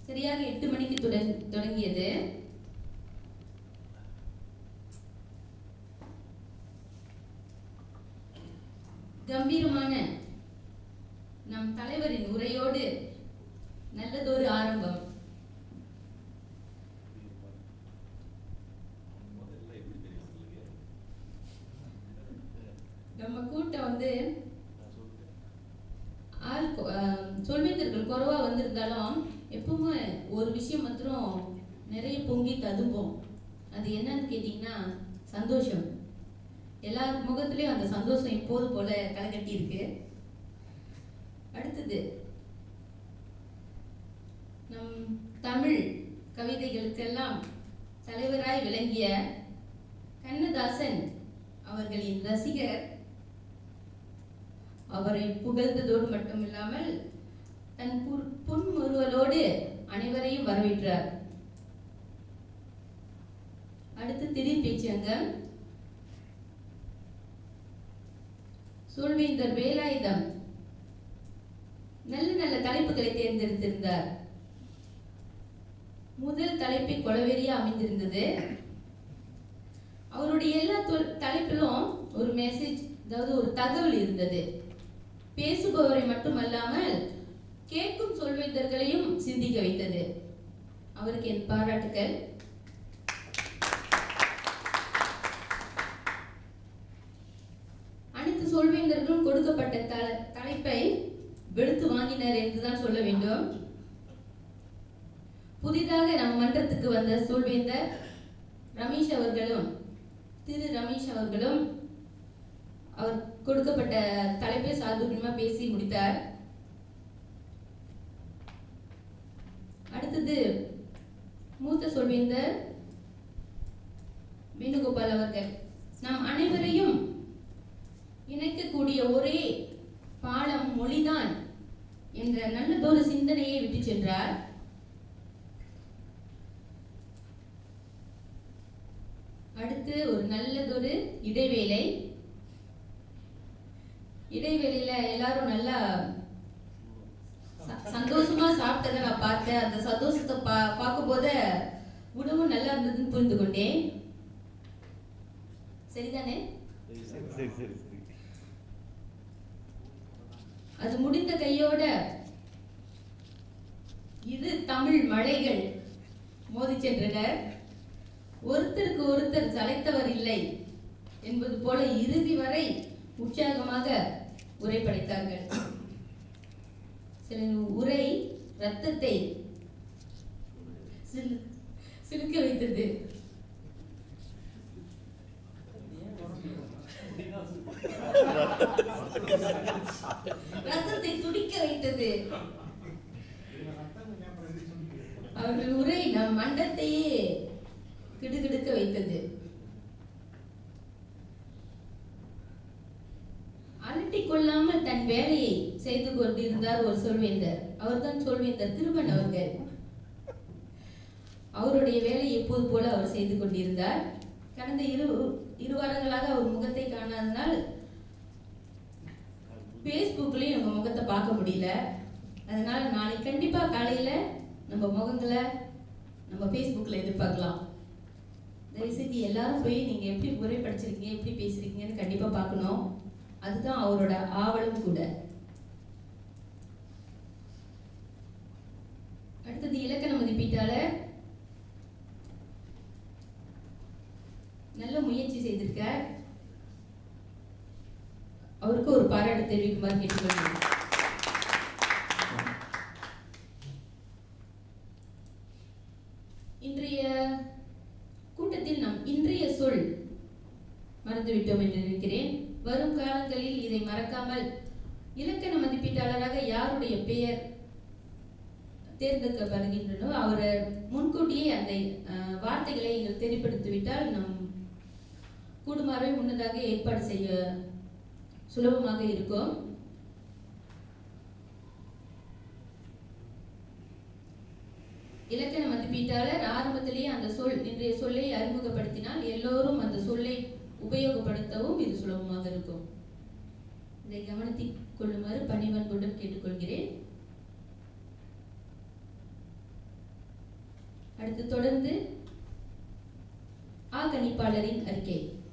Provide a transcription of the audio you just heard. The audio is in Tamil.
சரியாக எட்டு மணிக்கு தொடங்- தொடங்கியது கம்பீரமான நம் தலைவரின் உரையோடு நல்லதொரு ஆரம்பம் முதல்ல எப்படி தெரியும் உங்களுக்கு நம்ம கூட்டம் வந்து நான் சொல்லிட்டேன் ஆள் கொ- ஆஹ் சொல்வேந்தர்கள் குறைவா வந்திருந்தாலும் எப்பவுமே ஒரு விஷயம் மாத்திரம் நிறைய பொங்கி ததும்போம் அது என்னன்னு கேட்டிங்கன்னா சந்தோஷம் எல்லார் முகத்துலயும் அந்த சந்தோஷம் இப்போது போல களைகட்டி இருக்கு அடுத்தது நம் தமிழ் கவிதைகளுக்கெல்லாம் தலைவராய் விளங்கிய கண்ணதாசன் அவர்களின் ரசிகர் அவரை புகழ்ந்ததோடு மட்டுமில்லாமல் தன் புன்- புன்முறுவலோடு அனைவரையும் வரவேற்றார் அடுத்து திடீர் பேச்சங்கம் சொல்வேந்தர் வேலாயுதம் நல்ல நல்ல தலைப்புகளை தேர்ந்தெடுத்திருந்தார் முதல் தலைப்பை கொலவெறியா அமைந்திருந்தது அவருடைய எல்லா தொ- தலைப்பிலும் ஒரு மெசேஜ் அதாவது ஒரு தகவல் இருந்தது பேசுபவரை மட்டுமல்லாமல் கேட்கும் சொல்வேந்தர்களையும் சிந்திக்க வைத்தது அவருக்கு என் பாராட்டுக்கள் அனைத்து சொல்வேந்தர்களும் கொடுக்கப்பட்ட தல- தலைப்பை வெளுத்து வாங்கினர் என்றுதான் சொல்ல வேண்டும் புதிதாக நம் மன்றத்துக்கு வந்த சொல்வேந்தர் ரமேஷ் அவர்களும் திரு ரமேஷ் அவர்களும் அவர் கொடுக்கப்பட்ட தலைப்பை சாதுரியமா பேசி முடித்தார் அடுத்தது மூத்த சொல்வேந்தர் வேணுகோபால் அவர்கள் நம் அனைவரையும் இணைக்கக்கூடிய ஒரே பாலம் மொழிதான் என்ற நல்லதொரு சிந்தனையை விட்டு சென்றார் அடுத்து ஒரு நல்லதொரு இடைவேளை இடைவெளியில எல்லாரும் நல்லா ச- சந்தோஷமா சாப்பிட்டதை நான் பார்த்தேன் அந்த சந்தோஷத்தை பா பார்க்கும்போது உணவும் நல்லா இருந்ததுன்னு புரிந்து கொண்டேன் சரிதானே சரி சரி சரி சரி அது முடிந்த கையோட இரு தமிழ் மலைகள் மோதி சென்றனர் ஒருத்தருக்கு ஒருத்தர் சளைத்தவர் இல்லை என்பது போல இறுதி வரை உற்சாகமாக உரை படைத்தார்கள் சில உரை ரத்தத்தை சிலு- சிலுக்க வைத்தது ரத்தத்தை துடிக்க வைத்தது அவர்கள் உரை நம் மண்டத்தையே கிடுகிடுக்க வைத்தது அலட்டிக் கொள்ளாமல் தன் வேலையை செய்து கொண்டிருந்தார் ஒரு சொல்வேந்தர் அவர்தான் சொல்வேந்தர் திருமண் அவர்கள் அவருடைய வேலையை எப்போது போல அவர் செய்து கொண்டிருந்தார் கடந்த இரு இரு வாரங்களாக அவர் முகத்தை காணாதனால் ஃபேஸ்புக்லயும் உங்க முகத்தை பார்க்க முடியல அதனால நாளைக்கு கண்டிப்பா காலையில நம்ம முகங்களை நம்ம ஃபேஸ்புக்ல எதிர்பார்க்கலாம் தயவுசெய்து எல்லாரும் போய் நீங்க எப்படி உரை படிச்சிருக்கீங்க எப்படி பேசுறீங்கன்னு கண்டிப்பா பார்க்கணும் அதுதான் அவரோட ஆவலும் கூட அடுத்தது இலக்கண மதிப்பீட்டாளர் நல்ல முயற்சி செய்திருக்கார் அவருக்கு ஒரு பாராட்டு தெரிவிக்குமாறு கேட்டுக்கொள்கிறேன் இன்றைய கூட்டத்தில் நாம் இன்றைய சொல் மறந்துவிட்டோம் என்று நினைக்கிறேன் வரும் காலங்களில் இதை மறக்காமல் இலக்கண மதிப்பீட்டாளராக யாருடைய பெயர் தேர்ந்தெடுக்கப்படுகின்றனோ அவரை முன்கூட்டியே அந்த அஹ், வார்த்தைகளை எங்கள் தெரியப்படுத்திவிட்டால் நம் கூடுமாறை முன்னதாக ஏற்பாடு செய்ய சுலபமாக இருக்கும் இலக்கண மதிப்பீட்டாளர் ஆரம்பத்திலேயே அந்த சொல் இன்றைய சொல்லை அறிமுகப்படுத்தினால் எல்லோரும் அந்த சொல்லை உபயோகப்படுத்தவும் இது சுலபமாக இருக்கும் இதை கவனத்தில் கொள்ளுமாறு பணிவன்புடன் கேட்டுக்கொள்கிறேன் அடுத்து தொடர்ந்து ஆ கணிப்பாளரின் அறிக்கை